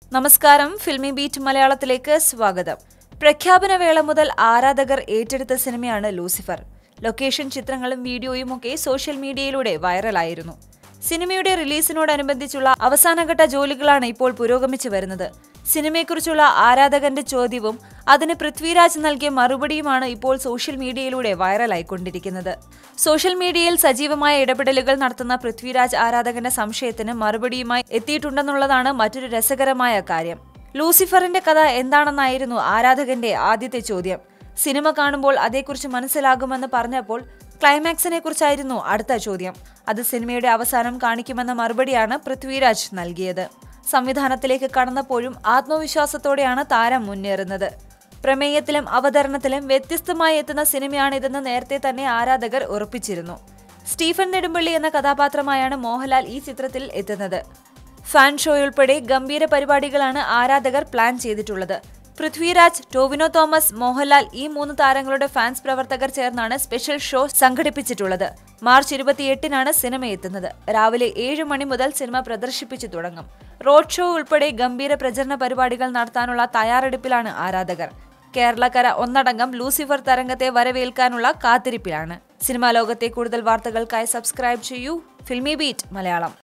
നമസ്കാരം filmy beat മലയാളത്തിലേക്ക് സ്വാഗതം പ്രഖ്യാപന വേള മുതൽ ആരാധകർ ഏറ്റെടുത്ത സിനിമയാണ് ലൂസിഫർ ലൊക്കേഷൻ ചിത്രങ്ങളും വീഡിയോയും ഒക്കെ സോഷ്യൽ മീഡിയയിലൂടെ വൈറലായിരുന്നു സിനിമയുടെ റിലീസിനോടനുബന്ധിച്ചുള്ള അവസാനഘട്ട ജോലികളാണ് ഇപ്പോൾ പുരോഗമിച്ചു വരുന്നത് സിനിമയെക്കുറിച്ചുള്ള ആരാധകന്റെ ചോദ്യവും അതിന് പൃഥ്വിരാജ് നൽകിയ മറുപടിയുമാണ് ഇപ്പോൾ സോഷ്യൽ മീഡിയയിലൂടെ വൈറലായിക്കൊണ്ടിരിക്കുന്നത് സോഷ്യൽ മീഡിയയിൽ സജീവമായ ഇടപെടലുകൾ നടത്തുന്ന പൃഥ്വിരാജ് ആരാധകന്റെ സംശയത്തിന് മറുപടിയുമായി എത്തിയിട്ടുണ്ടെന്നുള്ളതാണ് മറ്റൊരു രസകരമായ കാര്യം ലൂസിഫറിന്റെ കഥ എന്താണെന്നായിരുന്നു ആരാധകന്റെ ആദ്യത്തെ ചോദ്യം സിനിമ കാണുമ്പോൾ അതേക്കുറിച്ച് മനസ്സിലാകുമെന്ന് പറഞ്ഞപ്പോൾ ക്ലൈമാക്സിനെ കുറിച്ചായിരുന്നു അടുത്ത ചോദ്യം അത് സിനിമയുടെ അവസാനം കാണിക്കുമെന്ന മറുപടിയാണ് പൃഥ്വിരാജ് നൽകിയത് സംവിധാനത്തിലേക്ക് കടന്നപ്പോഴും ആത്മവിശ്വാസത്തോടെയാണ് താരം മുന്നേറുന്നത് പ്രമേയത്തിലും അവതരണത്തിലും വ്യത്യസ്തമായി എത്തുന്ന സിനിമയാണിതെന്ന് നേരത്തെ തന്നെ ആരാധകർ ഉറപ്പിച്ചിരുന്നു സ്റ്റീഫൻ നെടുമ്പള്ളി എന്ന കഥാപാത്രമായാണ് മോഹൻലാൽ ഈ ചിത്രത്തിൽ എത്തുന്നത് ഫാൻ ഷോയുൾപ്പെടെ ഗംഭീര പരിപാടികളാണ് ആരാധകർ പ്ലാൻ ചെയ്തിട്ടുള്ളത് പൃഥ്വിരാജ് ടോവിനോ തോമസ് മോഹൻലാൽ ഈ മൂന്ന് താരങ്ങളുടെ ഫാൻസ് പ്രവർത്തകർ ചേർന്നാണ് സ്പെഷ്യൽ ഷോ സംഘടിപ്പിച്ചിട്ടുള്ളത് മാർച്ച് ഇരുപത്തിയെട്ടിനാണ് സിനിമ എത്തുന്നത് രാവിലെ ഏഴ് മണി മുതൽ സിനിമ പ്രദർശിപ്പിച്ചു തുടങ്ങും റോഡ് ഷോ ഉൾപ്പെടെ ഗംഭീര പ്രചരണ പരിപാടികൾ നടത്താനുള്ള തയ്യാറെടുപ്പിലാണ് ആരാധകർ കേരളക്കര ഒന്നടങ്കം ലൂസിഫർ തരംഗത്തെ വരവേൽക്കാനുള്ള കാത്തിരിപ്പിലാണ് സിനിമാ ലോകത്തെ കൂടുതൽ വാർത്തകൾക്കായി സബ്സ്ക്രൈബ് ചെയ്യൂ ഫിൽമി ബീറ്റ് മലയാളം